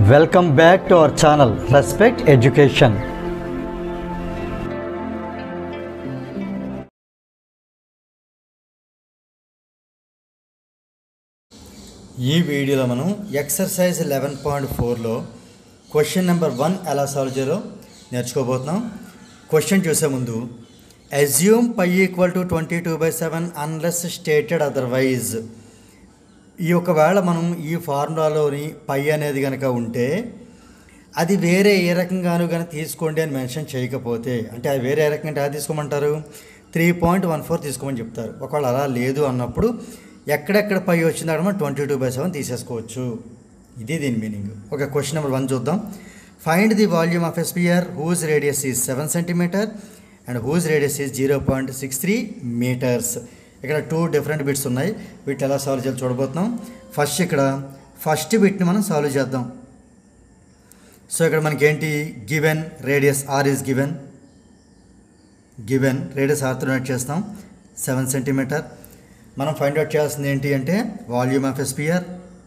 Welcome back to our channel Respect Education. ఈ వీడియోలో మనం ఎక్సర్సైజ్ లెవెన్ పాయింట్ ఫోర్లో క్వశ్చన్ నెంబర్ వన్ ఎలా సాల్వ్ చేయాలో నేర్చుకోబోతున్నాం క్వశ్చన్ చూసే ముందు assume pi equal to twenty two by seven unless stated otherwise ఈ ఒకవేళ మనం ఈ ఫార్ములాలోని పై అనేది కనుక ఉంటే అది వేరే ఏ రకంగాను కనుక తీసుకోండి అని మెన్షన్ చేయకపోతే అంటే అది వేరే ఏ రకంగా అంటే అది తీసుకోమంటారు త్రీ పాయింట్ వన్ ఫోర్ తీసుకోమని చెప్తారు ఒకవేళ అలా లేదు అన్నప్పుడు ఎక్కడెక్కడ పై వచ్చిందో అక్కడ మనం ట్వంటీ టూ బై సెవెన్ తీసేసుకోవచ్చు ఇది దీని మీనింగ్ ఒక క్వశ్చన్ నెంబర్ వన్ చూద్దాం find the volume of a sphere whose radius is seven centimetre and whose radius is zero point six three metres ఇక్కడ టూ డిఫరెంట్ బిట్స్ ఉన్నాయి వీటిని ఎలా సాల్వ్ చేయాలి చూడబోతున్నాం ఫస్ట్ ఇక్కడ ఫస్ట్ బిట్ని మనం సాల్వ్ చేద్దాం సో ఇక్కడ మనకి ఏంటి given radius R is given given radius ఆర్తో నోట్ చేస్తాం సెవెన్ సెంటీమీటర్ మనం ఫైండ్ అవుట్ చేయాల్సింది ఏంటి అంటే volume of a sphere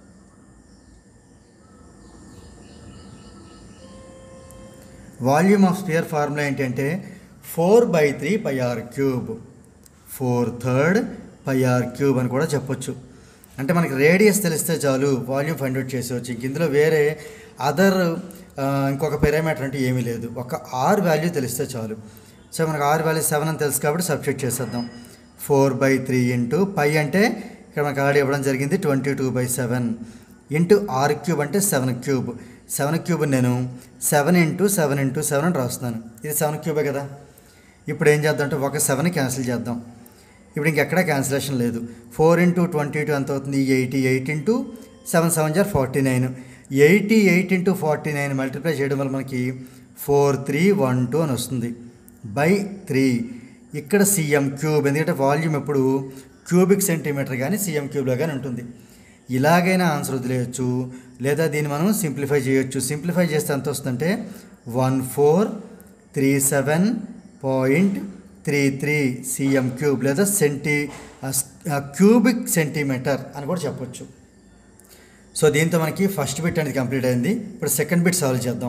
volume of sphere formula ఏంటంటే four by three pi R cube four third pi R cube అని కూడా చెప్పొచ్చు అంటే మనకి రేడియస్ తెలిస్తే చాలు వాల్యూమ్ ఫైండ్ అవుట్ చేసేవచ్చు ఇంక ఇందులో వేరే అదర్ ఇంకొక పెరామీటర్ అంటే ఏమీ లేదు ఒక ఆర్ వాల్యూ తెలిస్తే చాలు సో మనకు ఆర్ వాల్యూ సెవెన్ అని తెలుసు కాబట్టి సబ్స్టిట్యూట్ చేసేద్దాం four by three into pi అంటే ఇక్కడ మనకు ఆల్రెడీ ఇవ్వడం జరిగింది twenty two by seven into R cube అంటే సెవెన్ క్యూబ్ సెవెన్ క్యూబ్ నేను seven into seven into seven అని రాస్తున్నాను ఇది సెవెన్ క్యూబే కదా ఇప్పుడు ఏం చేద్దాం అంటే ఒక సెవెన్ క్యాన్సిల్ చేద్దాం ఇప్పుడు ఇంకెక్కడ క్యాన్సిలేషన్ లేదు ఫోర్ ఇంటూ ట్వంటీ టూ ఎంత అవుతుంది eighty eight into seven seven జార్ forty nine eighty eight into forty nine multiply చేయడం వల్ల మనకి ఫోర్ త్రీ వన్ టూ అని వస్తుంది బై త్రీ ఇక్కడ సీఎం క్యూబ్ ఎందుకంటే వాల్యూమ్ ఎప్పుడు క్యూబిక్ సెంటీమీటర్ కానీ సీఎం క్యూబ్లో కానీ ఉంటుంది ఇలాగైనా ఆన్సర్ వదిలేయచ్చు లేదా దీన్ని మనం సింప్లిఫై చేయొచ్చు సింప్లిఫై చేస్తే ఎంత వస్తుందంటే one four three seven point three three cm cube లేదా సెంటీ క్యూబిక్ సెంటీమీటర్ అని కూడా చెప్పొచ్చు సో దీంతో మనకి ఫస్ట్ బిట్ అనేది కంప్లీట్ అయింది ఇప్పుడు సెకండ్ బిట్ సాల్వ్ చేద్దాం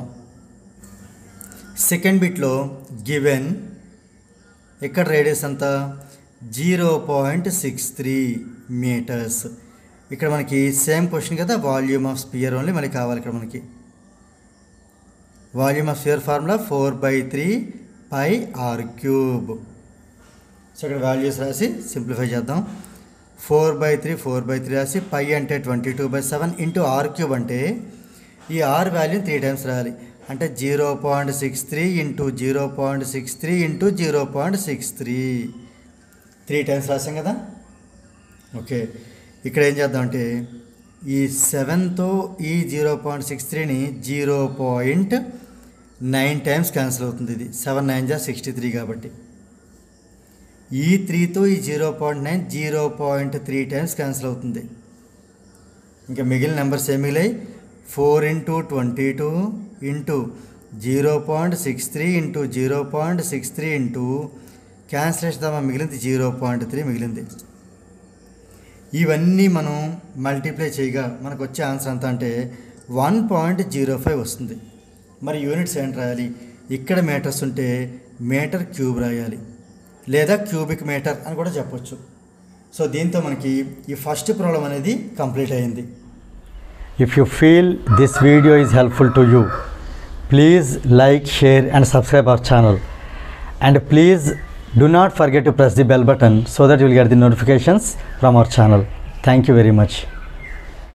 సెకండ్ బిట్లో గివెన్ ఇక్కడ రేడియస్ ఎంత zero point six three metres ఇక్కడ మనకి సేమ్ క్వశ్చన్ కదా వాల్యూమ్ ఆఫ్ స్పియర్ ఓన్లీ మనకి కావాలి ఇక్కడ మనకి volume of sphere formula four by three pi R cube so ఇక్కడ వాల్యూస్ రాసి సింప్లిఫై చేద్దాం four by three four by three రాసి పై అంటే twenty two by seven into R cube అంటే ఈ ఆర్ వాల్యూ త్రీ టైమ్స్ రాయాలి అంటే zero point six three into zero point six three into zero point six three three times రాసాం కదా okay ఇక్కడ ఏం చేద్దాం అంటే ఈ సెవెన్తో ఈ జీరో పాయింట్ సిక్స్ త్రీని zero point nine times cancel అవుతుంది ఇది సెవెన్ నైన్ జా సిక్స్టీ త్రీ కాబట్టి ఈ త్రీతో ఈ zero point nine zero point three times cancel అవుతుంది ఇంకా మిగిలిన నెంబర్స్ ఏమి మిగిలాయి four into twenty two into zero point six three into zero point six three into cancellation దామా మిగిలింది జీరో పాయింట్ త్రీ మిగిలింది ఇవన్నీ మనం మల్టిప్లై చేయగా మనకు వచ్చే ఆన్సర్ ఎంత అంటే వన్ పాయింట్ జీరో ఫైవ్ వస్తుంది మరి యూనిట్స్ ఏంటి రాయాలి ఇక్కడ మీటర్స్ ఉంటే మీటర్ క్యూబ్ రాయాలి లేదా క్యూబిక్ మీటర్ అని కూడా చెప్పొచ్చు సో దీంతో మనకి ఈ ఫస్ట్ ప్రాబ్లం అనేది కంప్లీట్ అయింది If you feel this video is helpful to you, please like, share, and subscribe our channel. And please do not forget to press the bell button so that you will get the notifications from our channel. Thank you very much.